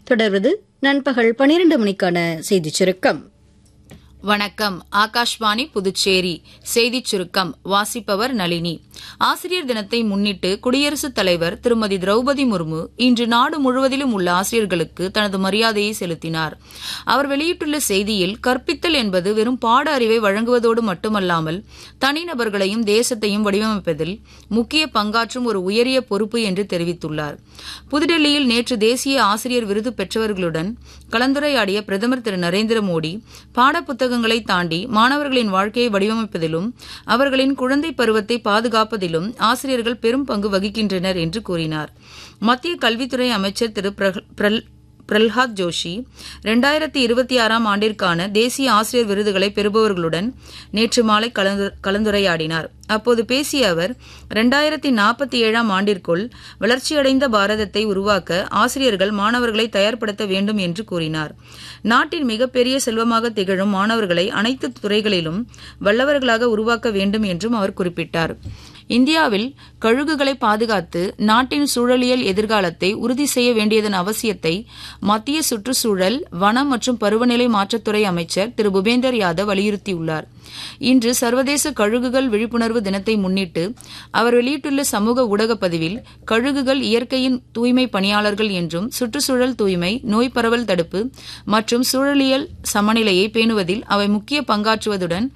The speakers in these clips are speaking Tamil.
தொடர்வது நண்பகல் பனிரெண்டு மணிக்கான செய்திச் சுருக்கம் வணக்கம் ஆகாஷ்வாணி புதுச்சேரி செய்திச் சுருக்கம் வாசிப்பவர் நளினி ஆசிரியர் தினத்தை முன்னிட்டு குடியரசுத் தலைவர் திருமதி திரௌபதி முர்மு இன்று நாடு முழுவதிலும் உள்ள ஆசிரியர்களுக்கு தனது மரியாதையை செலுத்தினார் அவர் வெளியிட்டுள்ள செய்தியில் கற்பித்தல் என்பது வெறும் பாட அறிவை வழங்குவதோடு மட்டுமல்லாமல் தனிநபர்களையும் தேசத்தையும் வடிவமைப்பதில் முக்கிய பங்காற்றும் ஒரு உயரிய பொறுப்பு என்று தெரிவித்துள்ளார் புதுடெல்லியில் நேற்று தேசிய ஆசிரியர் விருது பெற்றவர்களுடன் கலந்துரையாடிய பிரதமர் திரு நரேந்திர மோடி பாடப்புத்தகங்களை தாண்டி மாணவர்களின் வாழ்க்கையை வடிவமைப்பதிலும் அவர்களின் குழந்தை பருவத்தை பாதுகாப்பதிலும் ஆசிரியர்கள் பெரும் பங்கு வகிக்கின்றனர் என்று கூறினார் மத்திய கல்வித்துறை அமைச்சர் திரு பிரல்ஹாத் ஜோஷி இரண்டாயிரத்தி இருபத்தி ஆறாம் ஆண்டிற்கான தேசிய ஆசிரியர் விருதுகளை பெறுபவர்களுடன் நேற்று மாலை கலந்துரையாடினார் அப்போது பேசிய அவர் இரண்டாயிரத்தி நாற்பத்தி ஏழாம் ஆண்டிற்குள் வளர்ச்சியடைந்த பாரதத்தை உருவாக்க ஆசிரியர்கள் மாணவர்களை தயார்படுத்த வேண்டும் என்று கூறினார் நாட்டின் மிகப்பெரிய செல்வமாக திகழும் மாணவர்களை அனைத்து துறைகளிலும் வல்லவர்களாக உருவாக்க வேண்டும் என்றும் அவர் குறிப்பிட்டார் இந்தியாவில் கழுகுகளை பாதுகாத்து நாட்டின் சூழலியல் எதிர்காலத்தை உறுதி செய்ய வேண்டியதன் அவசியத்தை மத்திய சுற்றுச்சூழல் வனம் மற்றும் பருவநிலை மாற்றத்துறை அமைச்சர் திரு புபேந்தர் யாதவ் வலியுறுத்தியுள்ளார் இன்று சர்வதேச கழுகுகள் விழிப்புணர்வு தினத்தை முன்னிட்டு அவர் வெளியிட்டுள்ள சமூக ஊடக பதிவில் கழுகுகள் இயற்கையின் தூய்மை பணியாளர்கள் என்றும் சுற்றுச்சூழல் தூய்மை நோய் பரவல் தடுப்பு மற்றும் சூழலியல் சமநிலையை பேணுவதில் அவை முக்கிய பங்காற்றுவதுடன்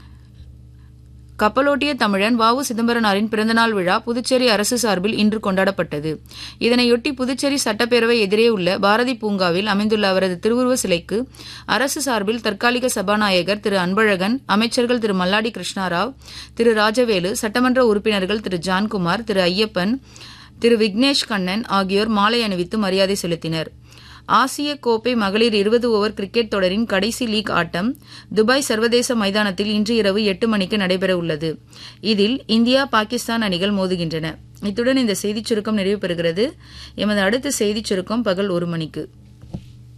கப்பலோட்டிய தமிழன் வாவு சிதம்பரனாரின் பிறந்தநாள் விழா புதுச்சேரி அரசு சார்பில் இன்று கொண்டாடப்பட்டது இதனையொட்டி புதுச்சேரி சட்டப்பேரவை எதிரே உள்ள பாரதி பூங்காவில் அமைந்துள்ள அவரது திருவுருவ சிலைக்கு அரசு சார்பில் தற்காலிக சபாநாயகர் திரு அன்பழகன் அமைச்சர்கள் திரு மல்லாடி கிருஷ்ணாராவ் திரு ராஜவேலு சட்டமன்ற உறுப்பினர்கள் திரு ஜான்குமார் திரு ஐயப்பன் திரு விக்னேஷ் கண்ணன் ஆகியோர் மாலை அணிவித்து மரியாதை செலுத்தினர் ஆசிய கோப்பை மகளிர் இருபது ஓவர் கிரிக்கெட் தொடரின் கடைசி லீக் ஆட்டம் துபாய் சர்வதேச மைதானத்தில் இன்று இரவு எட்டு மணிக்கு நடைபெறவுள்ளது இதில் இந்தியா பாகிஸ்தான் அணிகள் மோதுகின்றன இத்துடன் இந்த செய்திச் சுருக்கம் நிறைவு பெறுகிறது எமது அடுத்த செய்திச் சுருக்கம் பகல் ஒரு மணிக்கு